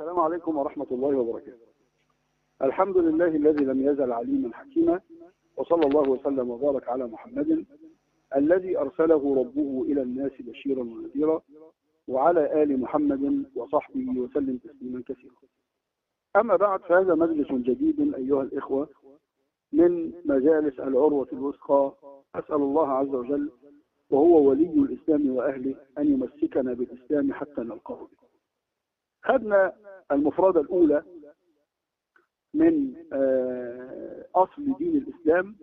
السلام عليكم ورحمة الله وبركاته الحمد لله الذي لم يزل عليما حكيما وصلى الله وسلم وبارك على محمد الذي أرسله ربه إلى الناس بشيرا ونذيرا وعلى آل محمد وصحبه وسلم تسليما كثيرا أما بعد فهذا مجلس جديد أيها الإخوة من مجالس العروة الوثقى أسأل الله عز وجل وهو ولي الإسلام وأهله أن يمسكنا بالإسلام حتى نلقاه به خدنا المفردة الأولى من أصل دين الإسلام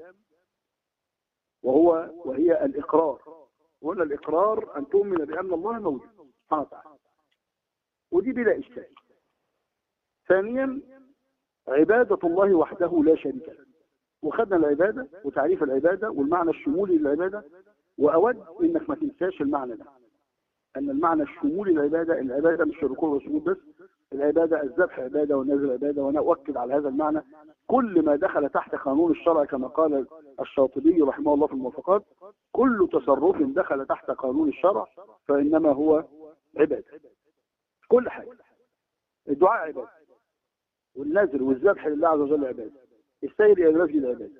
وهو وهي الإقرار وهنا الإقرار أن تؤمن بأن الله موجود سبحانه وتعالى ودي بلا إشكال ثانيا عبادة الله وحده لا شريك له وخدنا العبادة وتعريف العبادة والمعنى الشمولي للعبادة وأود إنك ما تنساش المعنى ده أن المعنى الشمولي للعبادة العبادة مش الركوع والسجود بس العبادة الذبح عبادة والنذر عبادة وأنا أؤكد على هذا المعنى كل ما دخل تحت قانون الشرع كما قال الشاطبي رحمه الله في الموافقات كل تصرف دخل تحت قانون الشرع فإنما هو عبادة كل حاجة الدعاء عبادة والنذر والذبح لله عز وجل عبادة السير إلى المسجد عبادة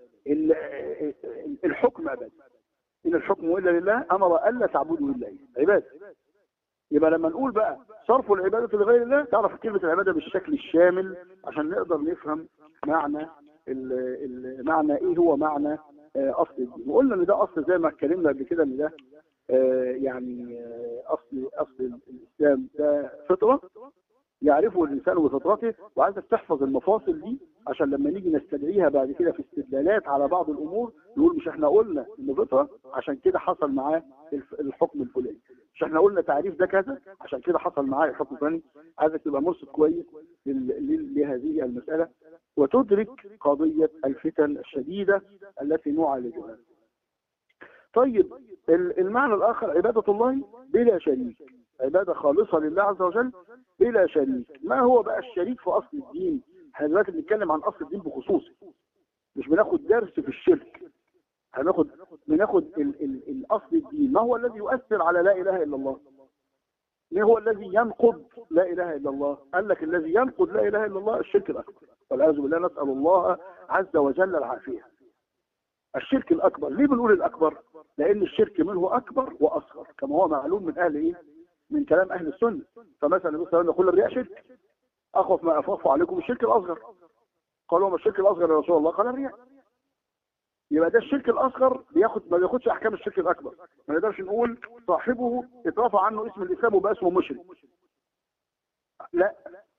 الحكم عبادة إن الحكم إلا لله أمر ألا تعبدوا إلا عبادة يبقى لما نقول بقى صرف العبادة لغير الله تعرف كلمة العبادة بالشكل الشامل عشان نقدر نفهم معنى ال ال معنى ايه هو معنى اصل الدين وقلنا ان ده اصل زي ما اتكلمنا قبل كده ان ده يعني اصل اصل الاسلام ده فطره يعرفه الانسان بفطرته وعايزك تحفظ المفاصل دي عشان لما نيجي نستدعيها بعد كده في استدلالات على بعض الامور نقول مش احنا قلنا ان فطره عشان كده حصل معاه الحكم الفلاني مش احنا قلنا تعريف ده كذا عشان كده حصل معاه الحكم الفلاني عايزك تبقى مرصد كويس لهذه المساله وتدرك قضيه الفتن الشديده التي نعالجها طيب المعنى الاخر عباده الله بلا شريك عباده خالصه لله عز وجل بلا شريك ما هو بقى الشريك في اصل الدين احنا دلوقتي بنتكلم عن اصل الدين بخصوصه مش بناخد درس في الشرك هناخد بناخد ال ال الاصل الدين ما هو الذي يؤثر على لا اله الا الله ما هو الذي ينقض لا اله الا الله قال لك الذي ينقض لا اله الا الله الشرك الاكبر والعياذ بالله نسال الله عز وجل العافيه الشرك الاكبر ليه بنقول الاكبر لان الشرك منه اكبر واصغر كما هو معلوم من اهل ايه من كلام اهل السنه فمثلا النبي صلى الله عليه وسلم يقول الرياء شرك اخف ما اخاف عليكم الشرك الاصغر قالوا ما الشرك الاصغر يا رسول الله قال الرياء يبقى ده الشرك الاصغر بياخد ما بياخدش احكام الشرك الاكبر ما نقدرش نقول صاحبه اترفع عنه اسم الاسلام وبقى اسمه مشرك لا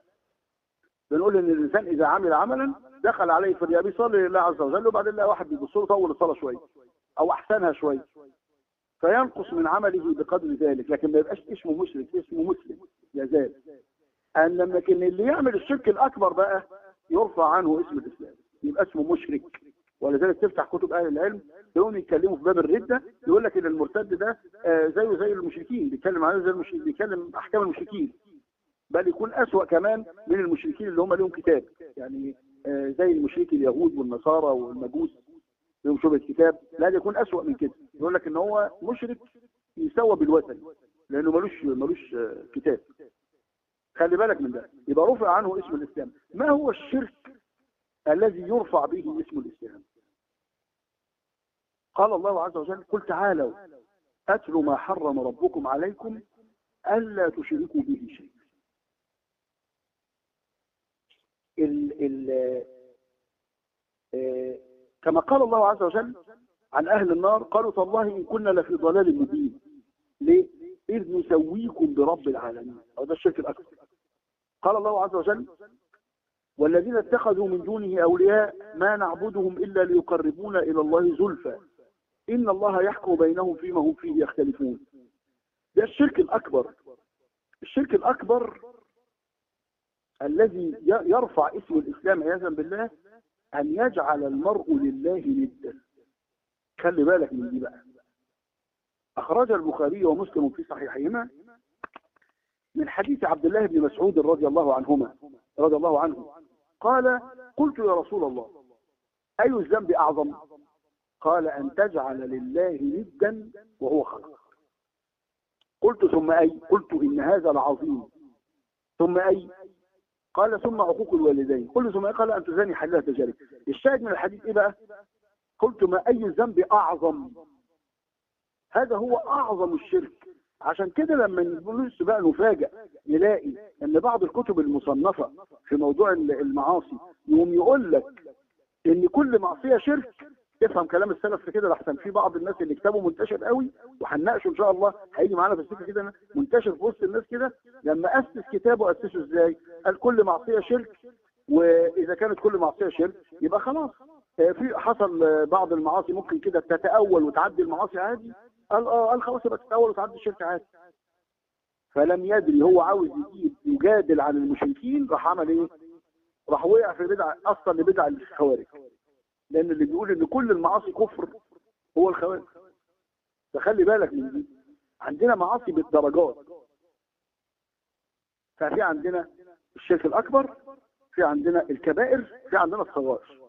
بنقول ان الانسان اذا عمل عملا دخل عليه في الرياء بيصلي لله عز وجل وبعدين لقى واحد بيبص له طول الصلاه شويه او احسنها شويه فينقص من عمله بقدر ذلك لكن ما يبقاش اسمه مشرك اسمه مسلم يزال ان لكن اللي يعمل الشرك الاكبر بقى يرفع عنه اسم الاسلام يبقى اسمه مشرك ولذلك تفتح كتب اهل العلم تقوم يتكلموا في باب الرده يقول لك ان المرتد ده آه زيه زي المشركين بيتكلم عليه زي المشركين بيتكلم احكام المشركين بل يكون اسوأ كمان من المشركين اللي هم لهم كتاب يعني آه زي المشركين اليهود والنصارى والمجوس لهم شبه الكتاب لا يكون اسوأ من كده يقول لك ان هو مشرك يسوى بالوثن لانه ملوش ملوش آه كتاب خلي بالك من ده يبقى رفع عنه اسم الاسلام ما هو الشرك الذي يرفع به اسم الاسلام قال الله عز وجل قل تعالوا أتل ما حرم ربكم عليكم ألا تشركوا به شيء ال ال اه كما قال الله عز وجل عن أهل النار قالوا تالله إن كنا لفي ضلال مبين ليه؟ إذ نسويكم برب العالمين أو ده الشرك الأكبر قال الله عز وجل والذين اتخذوا من دونه أولياء ما نعبدهم إلا ليقربونا إلى الله زلفى إن الله يحكم بينهم فيما هم فيه يختلفون ده الشرك الأكبر الشرك الأكبر الذي يرفع اسم الإسلام عياذا بالله أن يجعل المرء لله ندا خلي بالك من دي بقى أخرج البخاري ومسلم في صحيحهما من حديث عبد الله بن مسعود رضي الله عنهما رضي الله عنه قال قلت يا رسول الله أي الذنب أعظم قال أن تجعل لله ندا وهو خلق قلت ثم أي قلت إن هذا العظيم ثم أي قال ثم عقوق الوالدين قل ثم قال أن تزاني حلها تجاري الشاهد من الحديث إيه بقى قلت ما أي ذنب أعظم هذا هو أعظم الشرك عشان كده لما نبص بقى نفاجئ نلاقي ان بعض الكتب المصنفة في موضوع المعاصي يوم يقول لك ان كل معصية شرك تفهم كلام السلف في كده لحسن في بعض الناس اللي كتابه منتشر قوي وهنناقشه ان شاء الله هيجي معانا في السكه كده منتشر في وسط الناس كده لما اسس كتابه اسسه ازاي؟ قال كل معصيه شرك واذا كانت كل معصيه شرك يبقى خلاص في حصل بعض المعاصي ممكن كده تتاول وتعدي المعاصي عادي قال اه قال خلاص يبقى تتاول وتعدي الشرك عادي فلم يدري هو عاوز يجيب يجادل عن المشركين راح عمل ايه؟ راح وقع في بدع اصلا لبدع الخوارج لان اللي بيقول ان كل المعاصي كفر هو الخوارج فخلي بالك من دي عندنا معاصي بالدرجات ففي عندنا الشرك الاكبر في عندنا الكبائر في عندنا الصغائر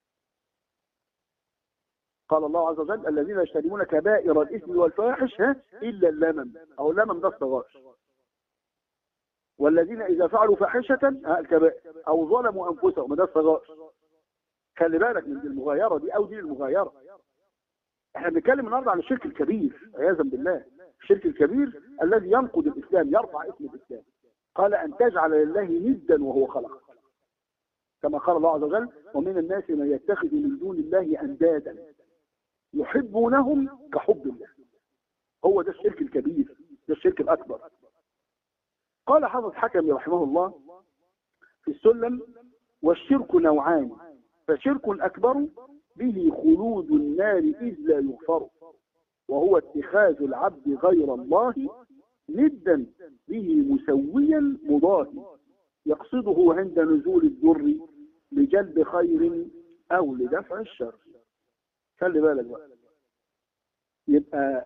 قال الله عز وجل الذين يجتنبون كبائر الاثم والفواحش ها الا اللمم او اللمم ده الصغائر والذين اذا فعلوا فاحشه ها الكبائر او ظلموا انفسهم ده الصغائر خلي بالك من المغايرة دي او دي المغايرة احنا بنتكلم النهارده عن الشرك الكبير عياذا بالله الشرك الكبير الذي ينقض الاسلام يرفع اسم الاسلام قال ان تجعل لله ندا وهو خلق كما قال الله عز وجل ومن الناس من يتخذ من دون الله اندادا يحبونهم كحب الله هو ده الشرك الكبير ده الشرك الاكبر قال حافظ حكم رحمه الله في السلم والشرك نوعان فشرك أكبر به خلود النار إذ لا يغفر وهو اتخاذ العبد غير الله ندا به مسويا مضاهي يقصده عند نزول الضر لجلب خير أو لدفع الشر خلي بالك بقى يبقى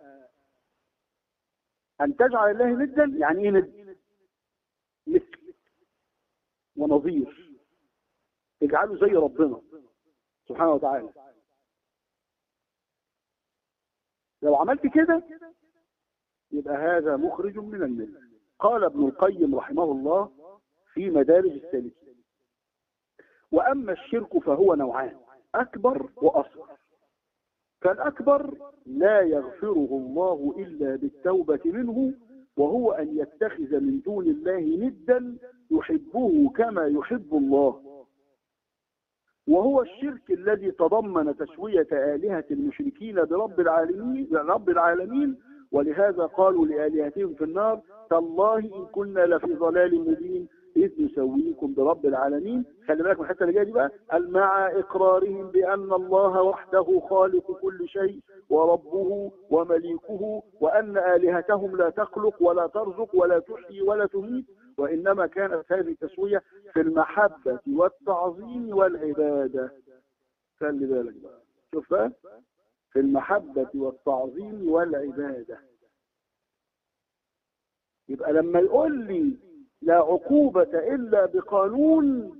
أن تجعل الله ندا يعني إيه ند؟ مثل ونظير اجعله زي ربنا سبحانه وتعالى لو عملت كده يبقى هذا مخرج من الملة قال ابن القيم رحمه الله في مدارج السالكين وأما الشرك فهو نوعان أكبر وأصغر فالأكبر لا يغفره الله إلا بالتوبة منه وهو أن يتخذ من دون الله ندا يحبه كما يحب الله وهو الشرك الذي تضمن تسوية آلهة المشركين برب العالمين رب العالمين ولهذا قالوا لآلهتهم في النار تالله إن كنا لفي ضلال مبين إذ نسويكم برب العالمين خلي بالك من الحته اللي جايه دي بقى قال مع إقرارهم بأن الله وحده خالق كل شيء وربه ومليكه وأن آلهتهم لا تخلق ولا ترزق ولا تحيي ولا تميت وإنما كانت هذه التسوية في المحبة والتعظيم والعبادة خلي بالك بقى شوف بقى في المحبة والتعظيم والعبادة يبقى لما يقول لي لا عقوبة إلا بقانون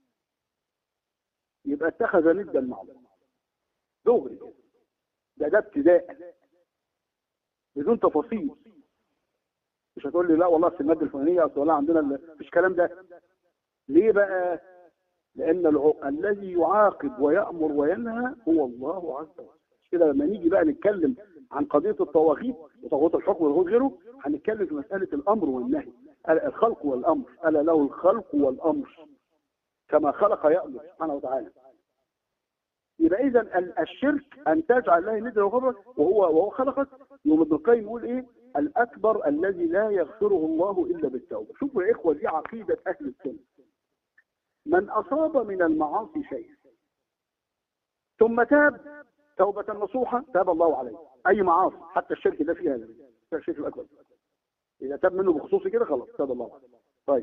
يبقى اتخذ ندا مع الله دغري ده ده ابتداء بدون تفاصيل مش هتقول لي لا والله في الماده الفلانيه اصل والله عندنا مفيش الكلام ده ليه بقى لان الع... الذي يعاقب ويامر وينهى هو الله عز وجل كده لما نيجي بقى نتكلم عن قضيه الطواغيت وطاغوت الحكم وطاغوت غيره هنتكلم في مساله الامر والنهي الخلق والامر الا له الخلق والامر كما خلق يامر سبحانه وتعالى يبقى اذا الشرك ان تجعل الله ندا وهو وهو خلقك يوم ابن القيم يقول ايه الأكبر الذي لا يغفره الله إلا بالتوبة شوفوا يا إخوة دي عقيدة أهل السنة من أصاب من المعاصي شيئا ثم تاب توبة نصوحة تاب الله عليه أي معاصي حتى الشرك ده فيها هذا الشرك الأكبر إذا تاب منه بخصوص كده خلاص تاب الله عليه طيب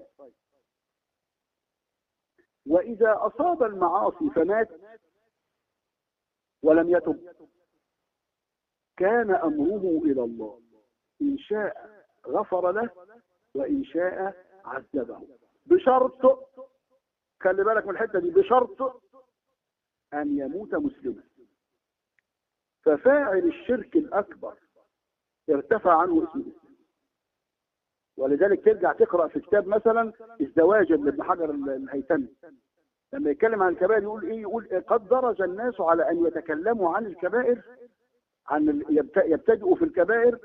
وإذا أصاب المعاصي فمات ولم يتب كان أمره إلى الله إن شاء غفر له وإن شاء عذبه بشرط خلي بالك من الحتة دي بشرط أن يموت مسلما ففاعل الشرك الأكبر ارتفع عنه اسم الإسلام ولذلك ترجع تقرأ في كتاب مثلا الزواج لابن حجر الهيثمي لما يتكلم عن الكبائر يقول ايه يقول إيه قد درج الناس على ان يتكلموا عن الكبائر عن يبتدئوا في الكبائر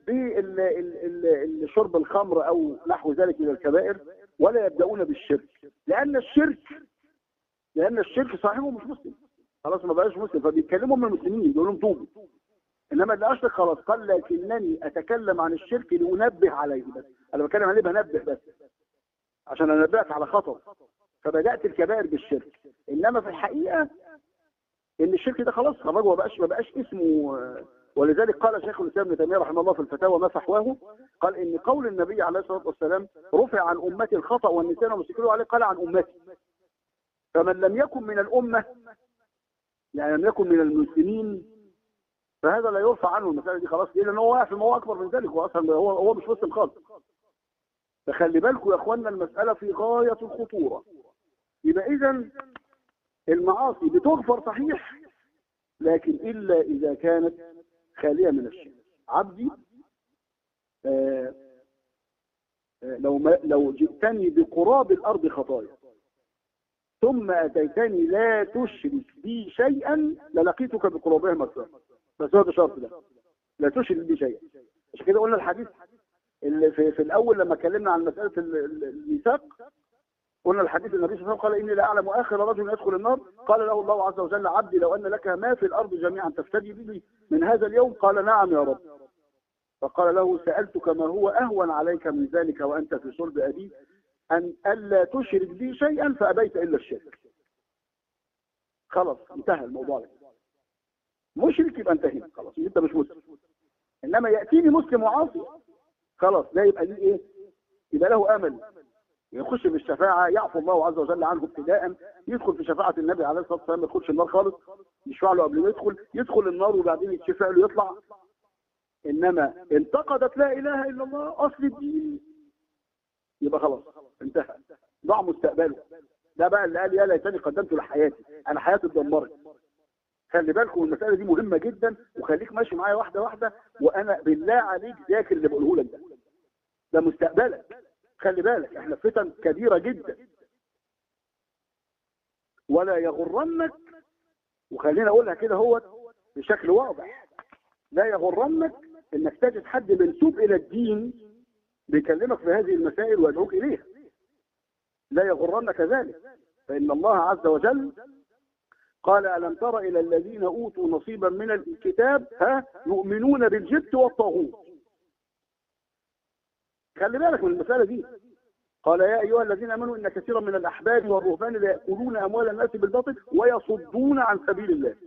بشرب الخمر او نحو ذلك من الكبائر ولا يبدأون بالشرك لان الشرك لان الشرك صاحبه مش مسلم خلاص ما بقاش مسلم فبيتكلموا من المسلمين بيقولوا لهم توبوا انما اللي اشرك خلاص قال لكنني اتكلم عن الشرك لانبه عليه بس انا بتكلم عليه بنبه بس عشان انبهك على خطر فبدات الكبائر بالشرك انما في الحقيقه ان الشرك ده خلاص خرج ما بقاش ما بقاش اسمه ولذلك قال شيخ الاسلام ابن تيميه رحمه الله في الفتاوى ما فحواه قال ان قول النبي عليه الصلاه والسلام رفع عن امتي الخطا والنسيان وما عليه قال عن امتي فمن لم يكن من الامه يعني لم يكن من المسلمين فهذا لا يرفع عنه المساله دي خلاص لان هو واقع في موضوع اكبر من ذلك هو اصلا هو هو مش مسلم خالص فخلي بالكم يا اخوانا المساله في غايه الخطوره يبقى اذا المعاصي بتغفر صحيح لكن الا اذا كانت خاليه من الشرك عبدي آآ آآ لو ما لو جئتني بقراب الارض خطايا ثم اتيتني لا تشرك بي شيئا للقيتك بقرابها مغفره بس هو ده شرط ده لا تشرك بي شيئا عشان كده قلنا الحديث اللي في, في الاول لما اتكلمنا عن مساله الميثاق قلنا الحديث النبي صلى الله عليه وسلم قال اني لا اعلم اخر رجل يدخل النار قال له الله عز وجل عبدي لو ان لك ما في الارض جميعا تفتدي به من هذا اليوم قال نعم يا رب فقال له سالتك ما هو اهون عليك من ذلك وانت في صلب ابيك ان الا تشرك بي شيئا فابيت الا الشرك خلاص انتهى الموضوع ده مشرك يبقى انتهينا خلاص انت مش مسلم انما ياتيني مسلم وعاصي خلاص ده يبقى ليه ايه يبقى له امل يخش في الشفاعة يعفو الله عز وجل عنه ابتداء يدخل في شفاعة النبي عليه الصلاة والسلام ما يدخلش النار خالص يشفع له قبل ما يدخل يدخل النار وبعدين يتشفع له يطلع انما انتقدت لا اله الا الله اصل الدين يبقى خلاص انتهى ضاع مستقبله ده بقى اللي قال يا ليتني قدمت لحياتي انا حياتي اتدمرت خلي بالكم المسألة دي مهمة جدا وخليك ماشي معايا واحدة واحدة وانا بالله عليك ذاكر اللي بقوله لك ده ده مستقبلك خلي بالك احنا في فتن كبيرة جدا ولا يغرنك وخلينا اقولها كده هو بشكل واضح لا يغرنك انك تجد حد منسوب الى الدين بيكلمك في هذه المسائل ويدعوك اليها لا يغرنك ذلك فان الله عز وجل قال ألم تر إلى الذين أوتوا نصيبا من الكتاب ها يؤمنون بالجبت والطاغوت خلي بالك من المسألة دي قال يا أيها الذين آمنوا إن كثيرا من الأحباب والرهبان لا يأكلون أموال الناس بالباطل ويصدون عن سبيل الله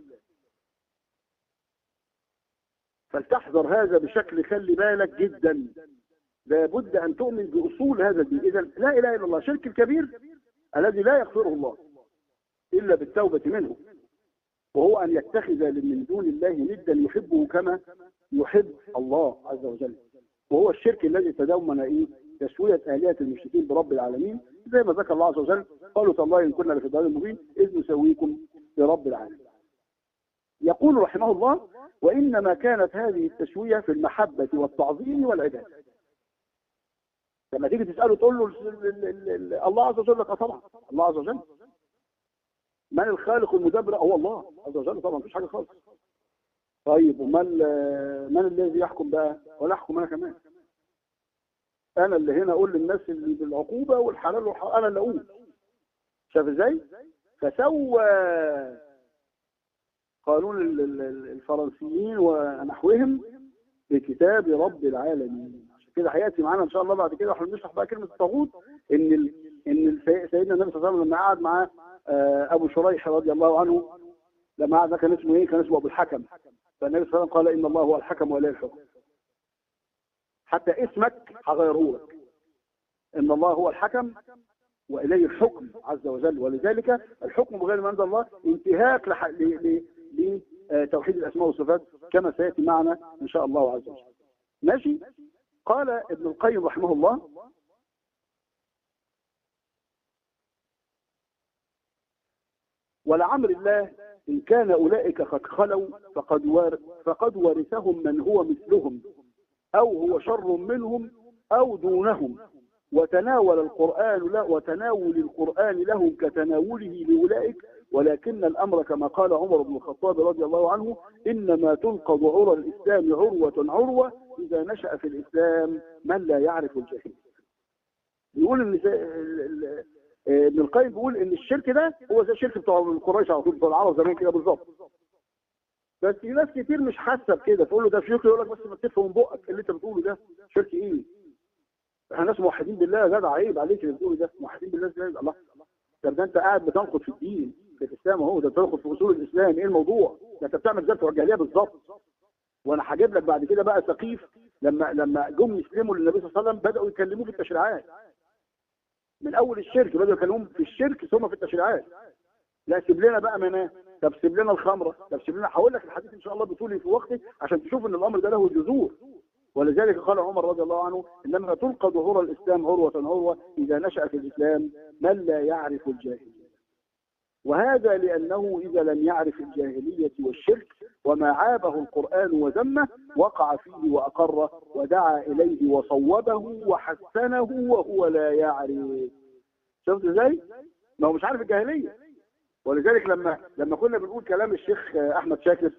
فلتحذر هذا بشكل خلي بالك جدا لابد أن تؤمن بأصول هذا الدين إذا لا إله إلا الله شرك الكبير الذي لا يغفره الله إلا بالتوبة منه وهو أن يتخذ من دون الله ندا يحبه كما يحب الله عز وجل وهو الشرك الذي تدومن إيه تسوية آلهة المشركين برب العالمين زي ما ذكر الله عز وجل قالوا تالله إن كنا لفي ضلال مبين إذ نسويكم برب العالمين يقول رحمه الله وإنما كانت هذه التسوية في المحبة والتعظيم والعبادة لما تيجي تسأله تقول له الله عز وجل لك طبعا الله عز وجل من الخالق المدبر هو الله عز وجل طبعا مفيش حاجه خالص طيب ومن من الذي يحكم بقى ولا احكم انا كمان انا اللي هنا اقول للناس اللي بالعقوبه والحلال والحرام انا اللي اقول شاف ازاي فسوى قانون الفرنسيين ونحوهم بكتاب رب العالمين عشان كده هياتي معانا ان شاء الله بعد كده واحنا بنشرح بقى كلمه الطاغوت ان ال... ان سيدنا النبي صلى الله عليه وسلم لما قعد معاه ابو شريح رضي الله عنه لما قعد كان اسمه ايه كان اسمه ابو الحكم فالنبي صلى الله عليه وسلم قال ان الله هو الحكم ولا الحكم حتى اسمك هغيره لك ان الله هو الحكم واليه الحكم عز وجل ولذلك الحكم بغير ما انزل الله انتهاك لتوحيد الاسماء والصفات كما سياتي معنا ان شاء الله عز وجل ماشي قال ابن القيم رحمه الله ولعمر الله إن كان أولئك قد خلوا فقد, فقد ورثهم من هو مثلهم أو هو شر منهم أو دونهم وتناول القرآن له وتناول القرآن لهم كتناوله لأولئك ولكن الأمر كما قال عمر بن الخطاب رضي الله عنه إنما تنقض عرى الإسلام عروة عروة إذا نشأ في الإسلام من لا يعرف الجاهل يقول ان ابن القيم بيقول ان الشرك ده هو زي الشرك بتوع قريش على طول بتوع العرب زمان كده بالظبط بس في ناس كتير مش حاسه بكده تقول له ده شرك يقول لك بس ما تفهم من بقك اللي انت بتقوله ده شرك ايه احنا ناس موحدين بالله يا جدع عيب عليك اللي بتقوله ده موحدين بالله ازاي الله طب ده انت قاعد بتنقد في الدين في الاسلام اهو ده بتنقد في اصول الاسلام ايه الموضوع ده انت بتعمل زي بتوع الجاهليه بالظبط وانا هجيب لك بعد كده بقى ثقيف لما لما جم يسلموا للنبي صلى الله عليه وسلم بداوا يكلموه في التشريعات من اول الشرك بدأوا يكلمون في الشرك ثم في التشريعات لا سيب لنا بقى مناه طب سيب لنا الخمره طب سيب لنا هقول لك الحديث ان شاء الله بطولي في وقته عشان تشوف ان الامر ده له جذور ولذلك قال عمر رضي الله عنه انما تلقى ظهور الاسلام عروه عروه اذا نشا في الاسلام من لا يعرف الجاهليه وهذا لأنه إذا لم يعرف الجاهلية والشرك وما عابه القرآن وذمه وقع فيه وأقره ودعا إليه وصوبه وحسنه وهو لا يعرف شفت ازاي؟ ما هو مش عارف الجاهلية ولذلك لما لما كنا بنقول كلام الشيخ أحمد شاكر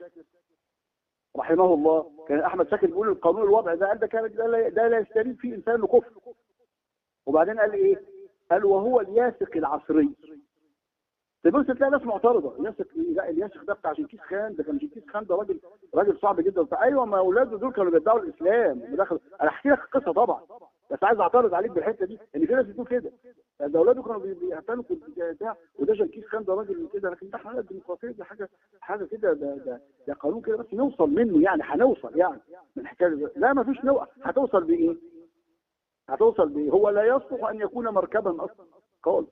رحمه الله كان أحمد شاكر بيقول القانون الوضع ده قال ده كان ده لا يستريد فيه إنسان لكفر وبعدين قال إيه؟ قال وهو الياسق العصري تبص تلاقي ناس معترضه الياسق لا الياسق ده بتاع جنكيز خان ده كان جنكيز خان ده راجل راجل صعب جدا ايوه ما اولاده دول كانوا بيدعوا الاسلام ودخل انا احكي لك القصه طبعا بس عايز اعترض عليك بالحته دي ان في ناس بتقول كده ده اولاده كانوا بيعتنوا في بتاع وده جنكيز خان ده راجل كده لكن ده حاجه الديمقراطيه دي حاجه حاجه كده ده ده ده قانون كده بس نوصل منه يعني هنوصل يعني من الحكايه لا ما فيش نوع هتوصل بايه؟ هتوصل بايه؟ هو لا يصلح ان يكون مركبا اصلا قال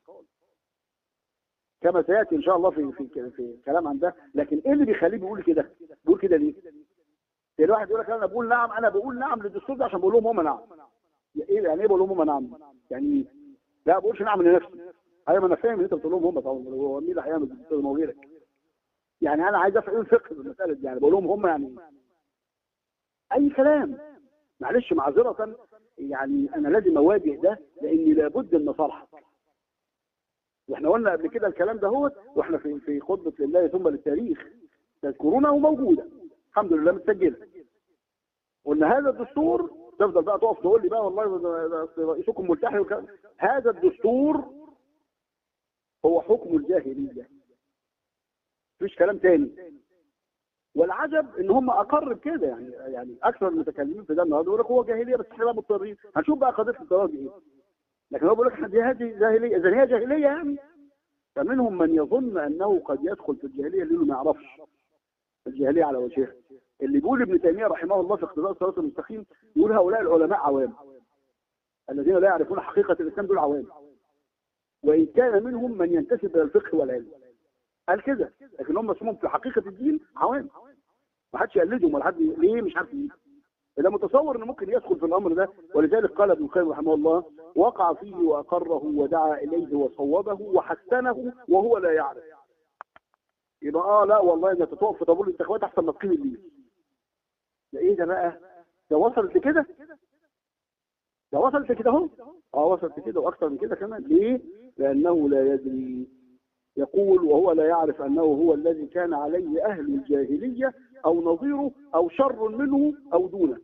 كما سياتي ان شاء الله في في في كلام عن ده لكن ايه اللي بيخليه بيقول كده بيقول كده ليه الواحد يقول لك انا بقول نعم انا بقول نعم للدستور ده عشان بقول لهم هم نعم ايه يعني ايه بقول لهم هم نعم يعني لا ما بقولش نعم لنفسي ايوه ما انا فاهم ان انت بتقول لهم هم طبعا هو مين اللي هيعمل الدستور ما غيرك يعني انا عايز افهم الفقه في المساله دي يعني بقول لهم هم يعني اي كلام معلش معذره يعني انا لازم اواجه ده لاني لابد ان اصالحك واحنا قلنا قبل كده الكلام ده هو واحنا في في خطبه لله ثم للتاريخ تذكرونا وموجوده الحمد لله متسجله قلنا هذا الدستور تفضل بقى تقف تقول لي بقى والله رئيسكم ملتحي وكذا هذا الدستور هو حكم الجاهليه مفيش كلام تاني والعجب ان هم اقر بكده يعني يعني اكثر المتكلمين في ده النهارده يقول لك هو جاهليه بس احنا بقى مضطرين هنشوف بقى قضيه الزواج ايه لكن هو بيقول لك هذه جاهليه اذا هي جاهليه يعني فمنهم من يظن انه قد يدخل في الجاهليه لانه ما يعرفش الجاهليه على وجهها اللي بيقول ابن تيميه رحمه الله في اقتضاء الصراط المستقيم يقول هؤلاء العلماء عوام الذين لا يعرفون حقيقه الاسلام دول عوام وان كان منهم من ينتسب الى الفقه والعلم قال كده لكن هم اسمهم في حقيقه الدين عوام ما حدش يقلدهم ولا حد ليه مش عارف ليه ده متصور انه ممكن يدخل في الامر ده ولذلك قال ابن القيم رحمه الله وقع فيه واقره ودعا اليه وصوبه وحسنه وهو لا يعرف يبقى اه لا والله انت تقف في طابور الانتخابات احسن ما تقيم الليل ده ايه ده بقى ده وصلت لكده ده وصلت كده اهو اه وصلت كده واكثر من كده كمان ليه لانه لا يدري يقول وهو لا يعرف انه هو الذي كان عليه اهل الجاهليه او نظيره او شر منه او دونه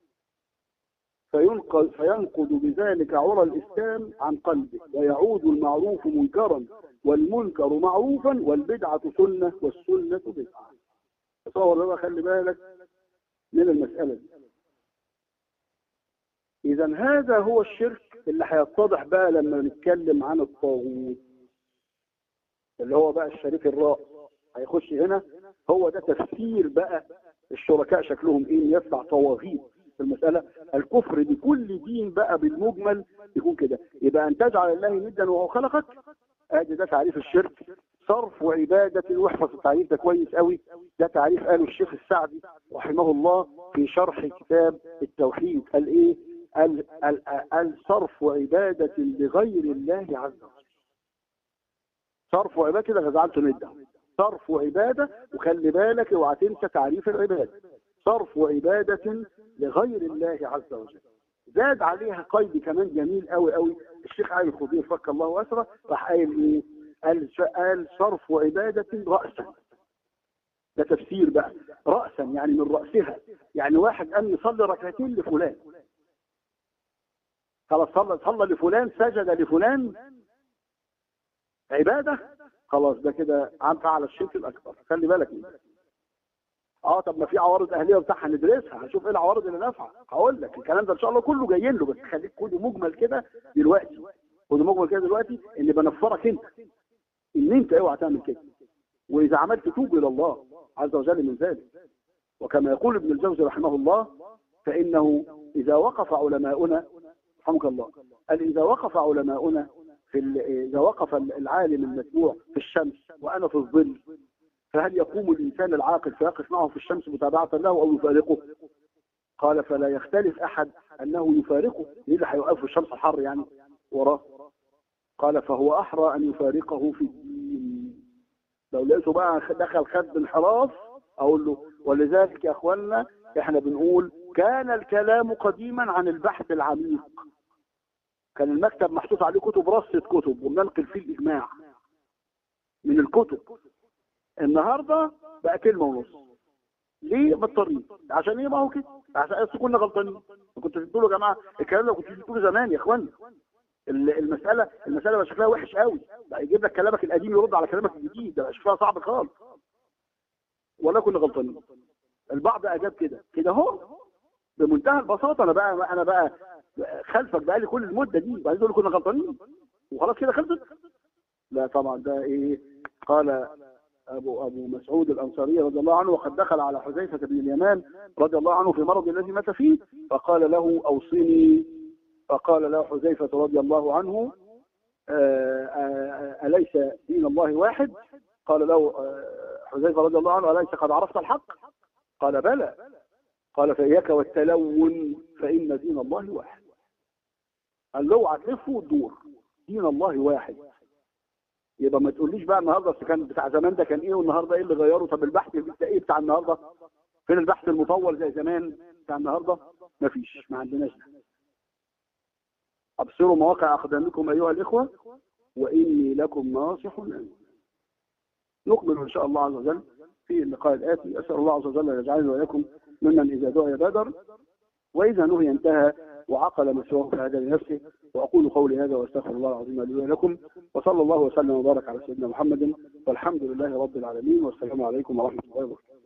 فينقض, فينقض بذلك عرى الإسلام عن قلبه ويعود المعروف منكرا والمنكر معروفا والبدعة سنة والسنة بدعة تصور بقى خلي بالك من المسألة دي إذا هذا هو الشرك اللي هيتضح بقى لما نتكلم عن الطاغوت اللي هو بقى الشريك الرائع هيخش هنا هو ده تفسير بقى الشركاء شكلهم ايه يدفع طواغيت في المسألة الكفر بكل دين بقى بالمجمل يكون كده يبقى أن تجعل الله ندا وهو خلقك ادي ده تعريف الشرك صرف وعبادة واحفظ التعريف ده كويس قوي ده تعريف قاله الشيخ السعدي رحمه الله في شرح كتاب التوحيد قال ايه قال الصرف وعبادة لغير الله عز وجل صرف وعبادة كده فزعلت ندا صرف وعبادة وخلي بالك اوعى تنسى تعريف العبادة صرف عبادة لغير الله عز وجل زاد عليها قيد كمان جميل قوي قوي الشيخ علي الخضير فك الله اسره راح قايل ايه قال قال صرف عباده راسا ده تفسير بقى راسا يعني من راسها يعني واحد قام يصلي ركعتين لفلان خلاص صلى صلى لفلان سجد لفلان عباده خلاص ده كده عم فعل الشرك الاكبر خلي بالك منه اه طب ما في عوارض اهليه بتاعها ندرسها هنشوف ايه العوارض اللي نافعه هقول لك الكلام ده ان شاء الله كله جايين له بس خليك خده مجمل كده دلوقتي خده مجمل كده دلوقتي ان بنفرك انت ان انت اوعى تعمل كده واذا عملت توب الى الله عز وجل من ذلك وكما يقول ابن الجوزي رحمه الله فانه اذا وقف علماؤنا رحمك الله قال اذا وقف علماؤنا في اذا وقف العالم المتبوع في الشمس وانا في الظل فهل يقوم الإنسان العاقل فيقف معه في الشمس متابعة له أو يفارقه قال فلا يختلف أحد أنه يفارقه مين اللي هيوقف في الشمس الحر يعني وراه قال فهو أحرى أن يفارقه في الدين لو لقيته بقى دخل خد انحراف أقول له ولذلك يا أخوانا احنا بنقول كان الكلام قديما عن البحث العميق كان المكتب محطوط عليه كتب رصة كتب وبننقل فيه الإجماع من الكتب النهارده بقى كلمه ونص ليه مضطرين عشان ايه ما هو كده عشان كنا غلطانين كنت بتقولوا يا جماعه الكلام ده كنت بتقوله زمان يا اخوانا المساله المساله بقى شكلها وحش قوي بقى يجيب لك كلامك القديم يرد على كلامك الجديد ده بقى شكلها صعب خالص ولا كنا غلطانين البعض اجاب كده كده اهو بمنتهى البساطه انا بقى انا بقى خلفك بقى لي كل المده دي وبعدين تقول كنا غلطانين وخلاص كده خلصت لا طبعا ده ايه قال أبو, أبو مسعود الأنصاري رضي الله عنه وقد دخل على حذيفة بن اليمان رضي الله عنه في مرض الذي مات فيه فقال له أوصني فقال له حذيفة رضي الله عنه أليس دين الله واحد قال له حذيفة رضي الله عنه أليس قد عرفت الحق قال بلى قال فإياك والتلون فإن دين الله واحد قال له اوعى تلف وتدور دين الله واحد يبقى ما تقوليش بقى النهارده كان بتاع زمان ده كان ايه والنهارده ايه اللي غيره طب البحث بتاع ايه بتاع النهارده فين البحث المطول زي زمان بتاع النهارده مفيش ما عندناش ابصروا مواقع اقدامكم ايها الاخوه واني لكم ناصح امين نقبل ان شاء الله عز وجل في اللقاء الاتي اسال الله عز وجل ان يجعلني واياكم ممن اذا دعي بدر واذا نهي انتهى وعقل مسواه فهذا لنفسه وأقول قولي هذا وأستغفر الله العظيم لي ولكم وصلى الله وسلم وبارك على سيدنا محمد والحمد لله رب العالمين والسلام عليكم ورحمة الله وبركاته